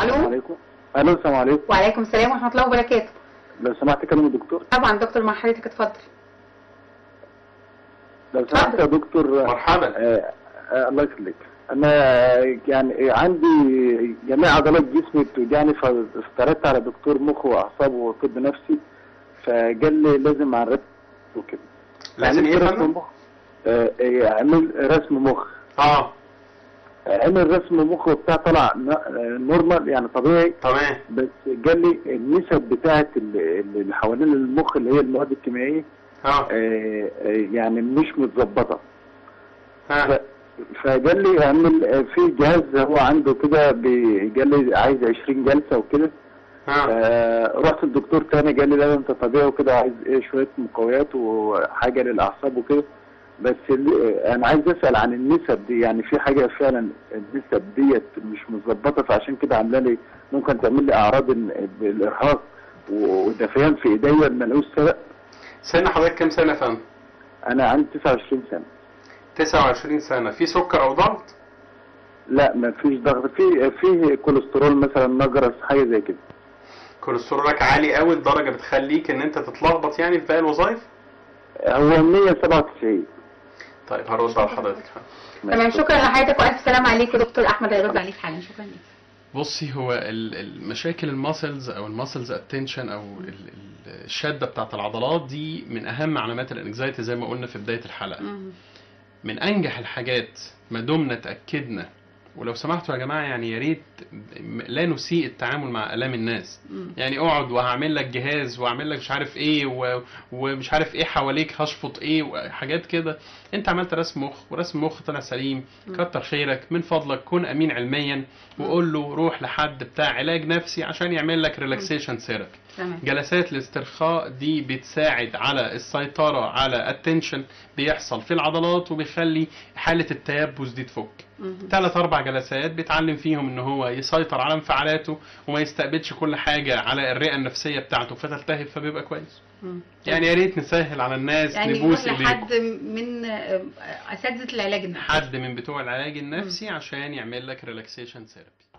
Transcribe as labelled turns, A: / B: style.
A: الو
B: عليكم الو السلام عليكم
A: وعليكم السلام ورحمه الله وبركاته
B: لو سمحت كلم الدكتور
A: طبعا دكتور مع حضرتك اتفضل
B: لو سمحت يا دكتور
C: مرحبا
B: آه آه الله يخليك انا يعني عندي جميع عضلات جسمي بتوجعني فاستردت على دكتور مخ واعصاب وطب نفسي فقال لي لازم اعرف وكده
C: لازم ايه يا
B: عملت رسم
C: فندم؟
B: مخ آه آه، عمل رسم مخ
C: اه
B: عمل رسم مخ وبتاع طلع ن- آه، نورمال يعني طبيعي
C: تمام
B: بس قال لي النسب بتاعت اللي اللي حوالين المخ اللي هي المواد الكيميائيه
C: اه
B: آه، آه، يعني مش متظبطه
C: ها
B: ف- فقال لي اعمل آه، في جهاز هو عنده كده بي- قال لي عايز 20 جلسه وكده
C: ها
B: آه، رحت الدكتور تاني قال لي لا انت طبيعي وكده عايز ايه شويه مقويات وحاجه للاعصاب وكده بس ال- آه، انا عايز اسال عن النسب دي يعني في حاجه فعلا النسب ديت مش متظبطه فعشان كده عامله لي ممكن تعمل لي اعراض ال- الارهاق ودفيان في ايديا ملوش سبب
C: سن حضرتك كام سنه يا فندم؟
B: انا عندي 29 سنه
C: 29 سنه في سكر او ضغط؟
B: لا ما فيش ضغط في في كوليسترول مثلا نجرس حاجه زي كده
C: كوليسترولك عالي قوي لدرجه بتخليك ان انت تتلخبط يعني في باقي الوظائف؟
B: هو 197
C: طيب هرد على حضرتك
A: تمام شكرا لحضرتك والف سلام عليك ودكتور احمد هيرد عليك حالا شكرا ليك
D: بصي هو ال- المشاكل الماسلز او الماسلز اتنشن او ال- ال- الشده بتاعت العضلات دي من اهم علامات الانكزايتي زي ما قلنا في بدايه الحلقه
A: مم.
D: من انجح الحاجات ما دمنا اتاكدنا ولو سمحتوا يا جماعه يعني يا ريت م- لا نسيء التعامل مع الام الناس
A: مم.
D: يعني اقعد وهعمل لك جهاز واعمل لك مش عارف ايه و... ومش عارف ايه حواليك هشفط ايه وحاجات كده انت عملت رسم مخ ورسم مخ طلع سليم كتر خيرك من فضلك كن امين علميا وقول له روح لحد بتاع علاج نفسي عشان يعمل لك ريلاكسيشن ثيرابي
A: تمام
D: جلسات الاسترخاء دي بتساعد على السيطرة على التنشن بيحصل في العضلات وبيخلي حالة التيبس دي تفك
A: مم.
D: ثلاث اربع جلسات بيتعلم فيهم ان هو يسيطر على انفعالاته وما يستقبلش كل حاجة على الرئة النفسية بتاعته فتلتهب فبيبقى كويس
A: مم.
D: يعني يا ريت نسهل على الناس
A: يعني
D: نبوس
A: يروح
D: ايديهم
A: لحد من آه، اساتذه العلاج النفسي
D: حد من بتوع العلاج النفسي عشان يعمل لك ريلاكسيشن ثيرابي